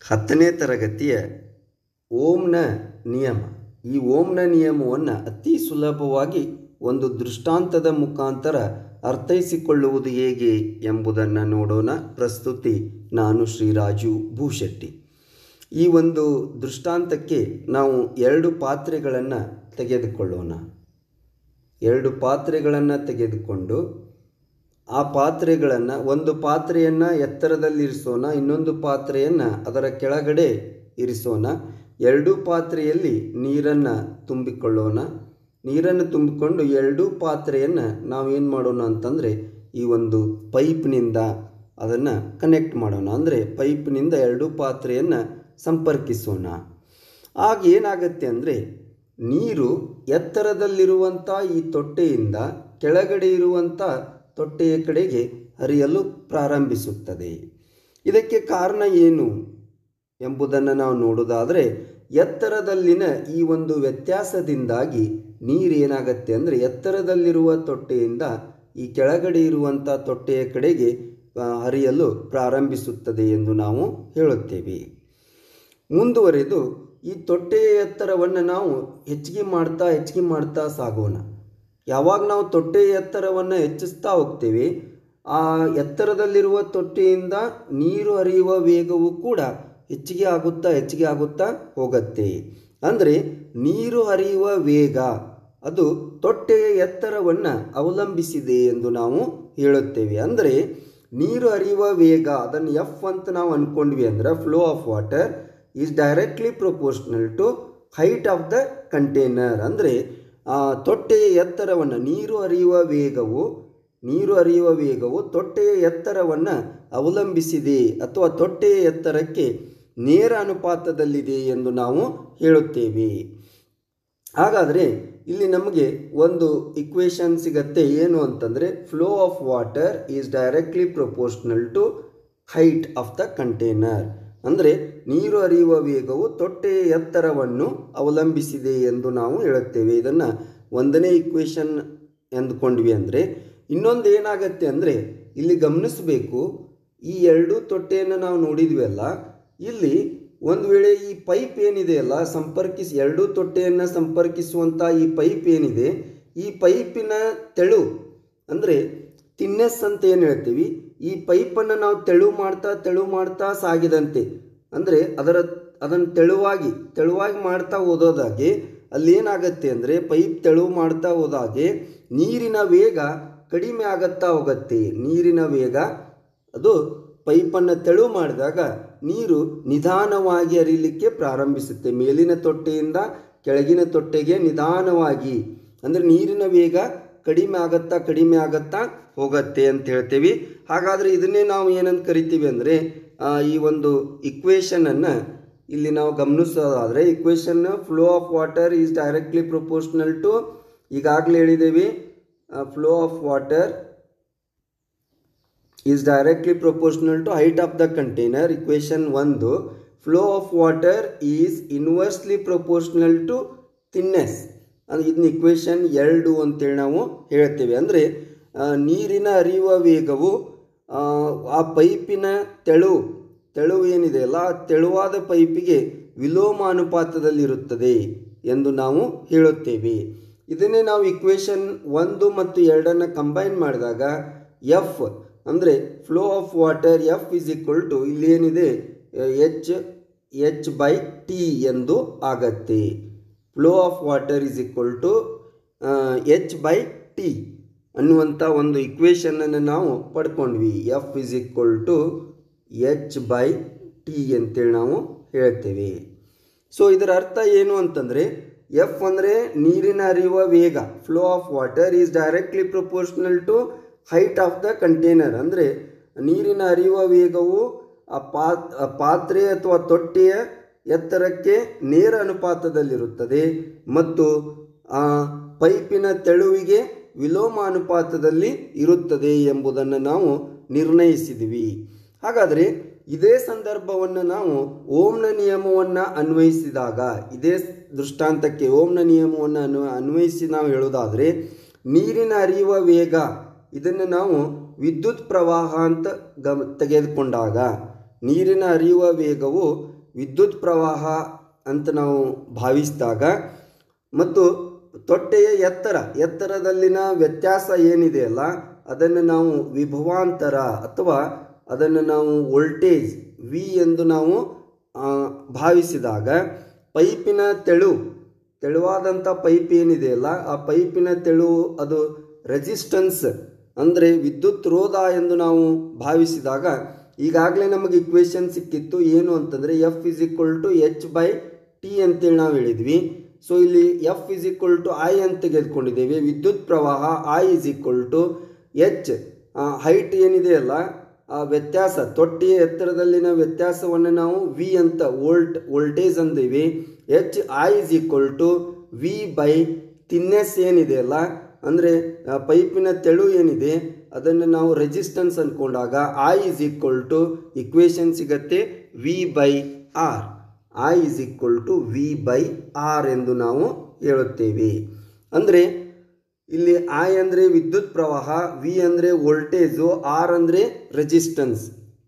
ಹತ್ತನೇ ತರಗತಿಯ ಓಂನ ನಿಯಮ ಈ ಓಂನ ನಿಯಮವನ್ನು ಅತಿ ಸುಲಭವಾಗಿ ಒಂದು ದೃಷ್ಟಾಂತದ ಮುಖಾಂತರ ಅರ್ಥೈಸಿಕೊಳ್ಳುವುದು ಹೇಗೆ ಎಂಬುದನ್ನು ನೋಡೋಣ ಪ್ರಸ್ತುತಿ ನಾನು ಶ್ರೀರಾಜು ಭೂಶೆಟ್ಟಿ ಈ ಒಂದು ದೃಷ್ಟಾಂತಕ್ಕೆ ನಾವು ಎರಡು ಪಾತ್ರೆಗಳನ್ನು ತೆಗೆದುಕೊಳ್ಳೋಣ ಎರಡು ಪಾತ್ರೆಗಳನ್ನು ತೆಗೆದುಕೊಂಡು ಆ ಪಾತ್ರೆಗಳನ್ನು ಒಂದು ಪಾತ್ರೆಯನ್ನು ಎತ್ತರದಲ್ಲಿರಿಸೋಣ ಇನ್ನೊಂದು ಪಾತ್ರೆಯನ್ನು ಅದರ ಕೆಳಗಡೆ ಇರಿಸೋಣ ಎರಡೂ ಪಾತ್ರೆಯಲ್ಲಿ ನೀರನ್ನು ತುಂಬಿಕೊಳ್ಳೋಣ ನೀರನ್ನು ತುಂಬಿಕೊಂಡು ಎರಡೂ ಪಾತ್ರೆಯನ್ನು ನಾವೇನು ಮಾಡೋಣ ಅಂತಂದರೆ ಈ ಒಂದು ಪೈಪ್ನಿಂದ ಅದನ್ನು ಕನೆಕ್ಟ್ ಮಾಡೋಣ ಅಂದರೆ ಪೈಪ್ನಿಂದ ಎರಡೂ ಪಾತ್ರೆಯನ್ನು ಸಂಪರ್ಕಿಸೋಣ ಆಗ ಏನಾಗತ್ತೆ ಅಂದರೆ ನೀರು ಎತ್ತರದಲ್ಲಿರುವಂಥ ಈ ತೊಟ್ಟೆಯಿಂದ ಕೆಳಗಡೆ ಇರುವಂಥ ತೊಟ್ಟೆಯ ಕಡೆಗೆ ಹರಿಯಲು ಪ್ರಾರಂಭಿಸುತ್ತದೆ ಇದಕ್ಕೆ ಕಾರಣ ಏನು ಎಂಬುದನ್ನು ನಾವು ನೋಡೋದಾದರೆ ಎತ್ತರದಲ್ಲಿನ ಈ ಒಂದು ವ್ಯತ್ಯಾಸದಿಂದಾಗಿ ನೀರೇನಾಗತ್ತೆ ಅಂದರೆ ಎತ್ತರದಲ್ಲಿರುವ ತೊಟ್ಟೆಯಿಂದ ಈ ಕೆಳಗಡೆ ಇರುವಂಥ ತೊಟ್ಟೆಯ ಕಡೆಗೆ ಆ, ಹರಿಯಲು ಪ್ರಾರಂಭಿಸುತ್ತದೆ ಎಂದು ನಾವು ಹೇಳುತ್ತೇವೆ ಮುಂದುವರೆದು ಈ ತೊಟ್ಟೆಯ ಎತ್ತರವನ್ನು ನಾವು ಹೆಚ್ಚಿಗೆ ಮಾಡ್ತಾ ಹೆಚ್ಚಿಗೆ ಮಾಡ್ತಾ ಸಾಗೋಣ ಯಾವಾಗ ನಾವು ತೊಟ್ಟೆಯ ಎತ್ತರವನ್ನು ಹೆಚ್ಚಿಸ್ತಾ ಹೋಗ್ತೇವೆ ಆ ಎತ್ತರದಲ್ಲಿರುವ ತೊಟ್ಟೆಯಿಂದ ನೀರು ಹರಿಯುವ ವೇಗವು ಕೂಡ ಹೆಚ್ಚಿಗೆ ಆಗುತ್ತಾ ಹೆಚ್ಚಿಗೆ ಆಗುತ್ತಾ ಹೋಗುತ್ತೆ ಅಂದರೆ ನೀರು ಹರಿಯುವ ವೇಗ ಅದು ತೊಟ್ಟೆಯ ಎತ್ತರವನ್ನು ಅವಲಂಬಿಸಿದೆ ಎಂದು ನಾವು ಹೇಳುತ್ತೇವೆ ಅಂದರೆ ನೀರು ಹರಿಯುವ ವೇಗ ಅದನ್ನು ಎಫ್ ಅಂತ ನಾವು ಅಂದ್ಕೊಂಡ್ವಿ ಅಂದ್ರೆ flow of water is directly proportional to height of the container ಅಂದರೆ ಆ ತೊಟ್ಟೆಯ ಎತ್ತರವನ್ನು ನೀರು ಹರಿಯುವ ವೇಗವು ನೀರು ಹರಿಯುವ ವೇಗವು ತೊಟ್ಟೆಯ ಎತ್ತರವನ್ನು ಅವಲಂಬಿಸಿದೆ ಅಥವಾ ತೊಟ್ಟೆಯ ಎತ್ತರಕ್ಕೆ ನೇರ ಅನುಪಾತದಲ್ಲಿದೆ ಎಂದು ನಾವು ಹೇಳುತ್ತೇವೆ ಹಾಗಾದರೆ ಇಲ್ಲಿ ನಮಗೆ ಒಂದು ಇಕ್ವೇಶನ್ ಸಿಗತ್ತೆ ಏನು ಅಂತಂದರೆ flow of water is directly proportional to height of the container ಅಂದರೆ ನೀರು ಹರಿಯುವ ವೇಗವು ತೊಟ್ಟೆಯ ಎತ್ತರವನ್ನು ಅವಲಂಬಿಸಿದೆ ಎಂದು ನಾವು ಹೇಳುತ್ತೇವೆ ಇದನ್ನು ಒಂದನೇ ಇಕ್ವೇಶನ್ ಎಂದುಕೊಂಡ್ವಿ ಅಂದರೆ ಇನ್ನೊಂದು ಏನಾಗತ್ತೆ ಅಂದರೆ ಇಲ್ಲಿ ಗಮನಿಸಬೇಕು ಈ ಎರಡೂ ತೊಟ್ಟೆಯನ್ನು ನಾವು ನೋಡಿದ್ವಿ ಅಲ್ಲ ಇಲ್ಲಿ ಒಂದು ವೇಳೆ ಈ ಪೈಪ್ ಏನಿದೆಯಲ್ಲ ಸಂಪರ್ಕಿಸಿ ಎರಡೂ ತೊಟ್ಟೆಯನ್ನು ಸಂಪರ್ಕಿಸುವಂಥ ಈ ಪೈಪ್ ಏನಿದೆ ಈ ಪೈಪಿನ ತೆಳು ಅಂದರೆ ತಿನ್ನೆಸ್ ಅಂತ ಏನು ಹೇಳ್ತೀವಿ ಈ ಪೈಪನ್ನು ನಾವು ತೆಳು ಮಾಡ್ತಾ ತೆಳು ಮಾಡ್ತಾ ಸಾಗಿದಂತೆ ಅಂದರೆ ಅದರ ಅದನ್ನು ತೆಳುವಾಗಿ ತೆಳುವಾಗಿ ಮಾಡ್ತಾ ಹೋದೋದಾಗೆ ಅಲ್ಲೇನಾಗತ್ತೆ ಅಂದರೆ ಪೈಪ್ ತೆಳು ಮಾಡ್ತಾ ಹೋದಾಗೆ ನೀರಿನ ವೇಗ ಕಡಿಮೆ ಆಗತ್ತಾ ಹೋಗುತ್ತೆ ನೀರಿನ ವೇಗ ಅದು ಪೈಪನ್ನು ತೆಳು ಮಾಡಿದಾಗ ನೀರು ನಿಧಾನವಾಗಿ ಹರಿಲಿಕ್ಕೆ ಪ್ರಾರಂಭಿಸುತ್ತೆ ಮೇಲಿನ ತೊಟ್ಟೆಯಿಂದ ಕೆಳಗಿನ ತೊಟ್ಟೆಗೆ ನಿಧಾನವಾಗಿ ಅಂದರೆ ನೀರಿನ ವೇಗ ಕಡಿಮೆ ಆಗತ್ತಾ ಕಡಿಮೆ ಆಗತ್ತಾ ಹೋಗತ್ತೆ ಅಂತ ಹೇಳ್ತೀವಿ ಹಾಗಾದರೆ ಇದನ್ನೇ ನಾವು ಏನಂತ ಕರಿತೀವಿ ಅಂದರೆ ಈ ಒಂದು ಇಕ್ವೇಷನನ್ನು ಇಲ್ಲಿ ನಾವು ಗಮನಿಸೋದಾದರೆ equation flow of water is directly proportional to ಈಗಾಗಲೇ ಹೇಳಿದ್ದೇವೆ flow of water is directly proportional to height of the container equation ಒಂದು flow of water is inversely proportional to thinness ಅಂದ್ರೆ ಇದನ್ನ ಇಕ್ವೇಷನ್ ಎರಡು ಅಂತೇಳಿ ನಾವು ಹೇಳ್ತೇವೆ ಅಂದರೆ ನೀರಿನ ಹರಿಯುವ ವೇಗವು ಆ, ಆ ಪೈಪಿನ ತೆಳು ತೆಳು ಏನಿದೆ ಅಲ್ಲ ಆ ತೆಳುವಾದ ಪೈಪಿಗೆ ವಿಲೋಮ ಅನುಪಾತದಲ್ಲಿರುತ್ತದೆ ಎಂದು ನಾವು ಹೇಳುತ್ತೇವೆ ಇದನ್ನೇ ನಾವು ಇಕ್ವೇಷನ್ ಒಂದು ಮತ್ತು ಎರಡನ್ನು ಕಂಬೈನ್ ಮಾಡಿದಾಗ ಎಫ್ ಅಂದರೆ flow of water F is equal to ಇಲ್ಲಿ ಏನಿದೆ ಎಚ್ ಎಚ್ ಬೈ ಟಿ ಎಂದು ಆಗತ್ತೆ flow of water is equal to H by T ಅನ್ನುವಂಥ ಒಂದು ಇಕ್ವೇಷನನ್ನು ನಾವು ಪಡ್ಕೊಂಡ್ವಿ F is equal to H by T ಅಂತೇಳಿ ನಾವು ಹೇಳ್ತೇವೆ ಸೊ ಇದರ ಅರ್ಥ ಏನು ಅಂತಂದರೆ ಎಫ್ ಅಂದರೆ ನೀರಿನ ಹರಿಯುವ ವೇಗ flow of water is directly proportional to height of the container ಅಂದರೆ ನೀರಿನ ಹರಿಯುವ ವೇಗವು ಆ ಪಾತ್ ಆ ಪಾತ್ರೆ ಅಥವಾ ತೊಟ್ಟೆಯ ಎತ್ತರಕ್ಕೆ ನೇರ ಅನುಪಾತದಲ್ಲಿರುತ್ತದೆ ಮತ್ತು ಆ ಪೈಪಿನ ತೆಳುವಿಗೆ ವಿಲೋಮ ಅನುಪಾತದಲ್ಲಿ ಇರುತ್ತದೆ ಎಂಬುದನ್ನು ನಾವು ನಿರ್ಣಯಿಸಿದ್ವಿ ಹಾಗಾದರೆ ಇದೇ ಸಂದರ್ಭವನ್ನು ನಾವು ಓಂನ ನಿಯಮವನ್ನು ಅನ್ವಯಿಸಿದಾಗ ಇದೇ ದೃಷ್ಟಾಂತಕ್ಕೆ ಓಂನ ನಿಯಮವನ್ನು ಅನ್ವ ಅನ್ವಯಿಸಿ ನಾವು ಹೇಳೋದಾದರೆ ನೀರಿನ ಹರಿಯುವ ವೇಗ ಇದನ್ನು ನಾವು ವಿದ್ಯುತ್ ಪ್ರವಾಹ ಅಂತ ಗಮ ತೆಗೆದುಕೊಂಡಾಗ ನೀರಿನ ಹರಿಯುವ ವೇಗವು ವಿದ್ಯುತ್ ಪ್ರವಾಹ ಅಂತ ನಾವು ಭಾವಿಸಿದಾಗ ಮತ್ತು ತೊಟ್ಟೆಯ ಎತ್ತರ ಎತ್ತರದಲ್ಲಿನ ವ್ಯತ್ಯಾಸ ಏನಿದೆಯಲ್ಲ ಅದನ್ನು ನಾವು ವಿಭವಾಂತರ ಅಥವಾ ಅದನ್ನು ನಾವು ವೋಲ್ಟೇಜ್ ವಿ ಎಂದು ನಾವು ಆ, ಭಾವಿಸಿದಾಗ ಪೈಪಿನ ತೆಳು ತೆಳುವಾದಂಥ ಪೈಪ್ ಏನಿದೆಯಲ್ಲ ಆ ಪೈಪಿನ ತೆಳು ಅದು ರೆಸಿಸ್ಟನ್ಸ್ ಅಂದರೆ ವಿದ್ಯುತ್ ರೋಧ ಎಂದು ನಾವು ಭಾವಿಸಿದಾಗ ಈಗಾಗಲೇ ನಮಗೆ ಇಕ್ವೇಶನ್ ಸಿಕ್ಕಿತ್ತು ಏನು ಅಂತಂದರೆ F is equal to H by T ಅಂತೇಳಿ ನಾವು ಹೇಳಿದ್ವಿ ಸೊ ಇಲ್ಲಿ F is equal to I ಅಂತ ತೆಗೆದುಕೊಂಡಿದ್ದೇವೆ ವಿದ್ಯುತ್ ಪ್ರವಾಹ I is equal to H height ಏನಿದೆಯಲ್ಲ ಆ ವ್ಯತ್ಯಾಸ ತೊಟ್ಟಿಯ ಎತ್ತರದಲ್ಲಿನ ವ್ಯತ್ಯಾಸವನ್ನು ನಾವು ವಿ ಅಂತ ವೋಲ್ಟ್ ವೋಲ್ಟೇಜ್ ಅಂದೀವಿ H I is equal to V by thinness ಏನಿದೆಯಲ್ಲ ಅಂದರೆ ಪೈಪಿನ ತೆಳು ಏನಿದೆ ಅದನ್ನು ನಾವು ರೆಸಿಸ್ಟೆನ್ಸ್ ಅಂದ್ಕೊಂಡಾಗ I is equal to equation ಸಿಗತ್ತೆ V by R I is equal to V by R ಎಂದು ನಾವು ಹೇಳುತ್ತೇವೆ ಅಂದರೆ ಇಲ್ಲಿ ಐ ಅಂದರೆ ವಿದ್ಯುತ್ ಪ್ರವಾಹ ವಿ ಅಂದರೆ ವೋಲ್ಟೇಜು ಆರ್ ಅಂದರೆ ರೆಸಿಸ್ಟೆನ್ಸ್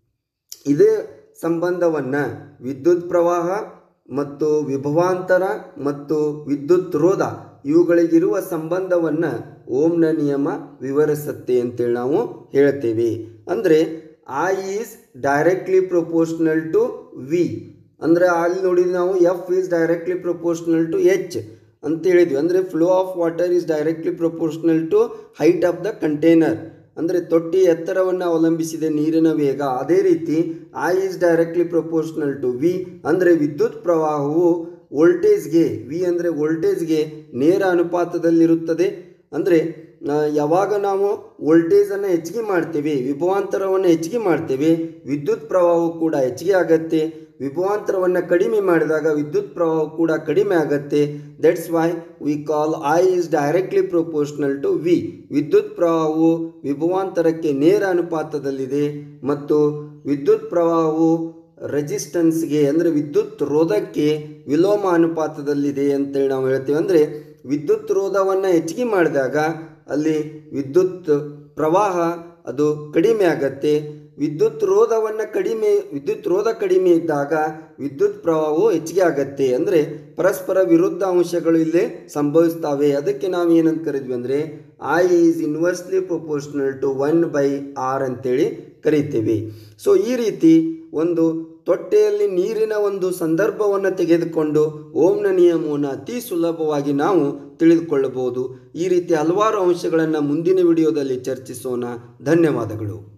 ಇದೇ ಸಂಬಂಧವನ್ನು ವಿದ್ಯುತ್ ಪ್ರವಾಹ ಮತ್ತು ವಿಭವಾಂತರ ಮತ್ತು ವಿದ್ಯುತ್ ರೋಧ ಇವುಗಳಿಗಿರುವ ಸಂಬಂಧವನ್ನು ಓಮ್ನ ನಿಯಮ ವಿವರಿಸುತ್ತೆ ಅಂತೇಳಿ ನಾವು ಹೇಳ್ತೇವೆ ಅಂದರೆ I is directly proportional to V ಅಂದರೆ ಅಲ್ಲಿ ನೋಡಿದ್ವಿ ನಾವು F is directly proportional to H ಅಂತ ಹೇಳಿದ್ವಿ ಅಂದರೆ flow of water is directly proportional to height of the container ಅಂದರೆ ತೊಟ್ಟಿ ಎತ್ತರವನ್ನು ಅವಲಂಬಿಸಿದೆ ನೀರಿನ ವೇಗ ಅದೇ ರೀತಿ I is directly proportional to V ಅಂದರೆ ವಿದ್ಯುತ್ ಪ್ರವಾಹವು ವೋಲ್ಟೇಜ್ಗೆ ವಿ ಅಂದರೆ ವೋಲ್ಟೇಜ್ಗೆ ನೇರ ಅನುಪಾತದಲ್ಲಿರುತ್ತದೆ ಅಂದರೆ ಆ, ಯಾವಾಗ ನಾವು ವೋಲ್ಟೇಜನ್ನು ಹೆಚ್ಚಿಗೆ ಮಾಡ್ತೇವೆ ವಿಭವಾಂತರವನ್ನು ಹೆಚ್ಚಿಗೆ ಮಾಡ್ತೇವೆ ವಿದ್ಯುತ್ ಪ್ರವಾಹವು ಕೂಡ ಹೆಚ್ಚಿಗೆ ಆಗತ್ತೆ ವಿಭವಾಂತರವನ್ನು ಕಡಿಮೆ ಮಾಡಿದಾಗ ವಿದ್ಯುತ್ ಪ್ರವಾಹ ಕೂಡ ಕಡಿಮೆ ಆಗತ್ತೆ that's why we call I is directly proportional to V ವಿದ್ಯುತ್ ಪ್ರವಾಹವು ವಿಭವಾಂತರಕ್ಕೆ ನೇರ ಅನುಪಾತದಲ್ಲಿದೆ ಮತ್ತು ವಿದ್ಯುತ್ ಪ್ರವಾಹವು ರೆಸಿಸ್ಟೆನ್ಸ್ಗೆ ಅಂದರೆ ವಿದ್ಯುತ್ ರೋಧಕ್ಕೆ ವಿಲೋಮ ಅನುಪಾತದಲ್ಲಿದೆ ಅಂತೇಳಿ ನಾವು ಹೇಳ್ತೀವಿ ಅಂದರೆ ವಿದ್ಯುತ್ ರೋಧವನ್ನು ಹೆಚ್ಚಿಗೆ ಮಾಡಿದಾಗ ಅಲ್ಲಿ ವಿದ್ಯುತ್ ಪ್ರವಾಹ ಅದು ಕಡಿಮೆ ಆಗತ್ತೆ ವಿದ್ಯುತ್ ರೋಧವನ್ನು ಕಡಿಮೆ ವಿದ್ಯುತ್ ರೋಧ ಕಡಿಮೆ ಇದ್ದಾಗ ವಿದ್ಯುತ್ ಪ್ರವಾಹವು ಹೆಚ್ಚಿಗೆ ಆಗತ್ತೆ ಅಂದರೆ ಪರಸ್ಪರ ವಿರುದ್ಧ ಅಂಶಗಳು ಇಲ್ಲಿ ಸಂಭವಿಸ್ತವೆ ಅದಕ್ಕೆ ನಾವು ಏನಂತ ಕರಿದ್ವಿ ಅಂದರೆ I is inversely proportional to one by R ಅಂತೇಳಿ ಕರಿತೀವಿ ಸೊ ಈ ರೀತಿ ಒಂದು ತೊಟ್ಟೆಯಲ್ಲಿ ನೀರಿನ ಒಂದು ಸಂದರ್ಭವನ್ನು ತೆಗೆದುಕೊಂಡು ಓಂನ ನಿಯಮವನ್ನು ಅತಿ ಸುಲಭವಾಗಿ ನಾವು ತಿಳಿದುಕೊಳ್ಳಬಹುದು ಈ ರೀತಿ ಹಲವಾರು ಅಂಶಗಳನ್ನು ಮುಂದಿನ ವಿಡಿಯೋದಲ್ಲಿ ಚರ್ಚಿಸೋಣ ಧನ್ಯವಾದಗಳು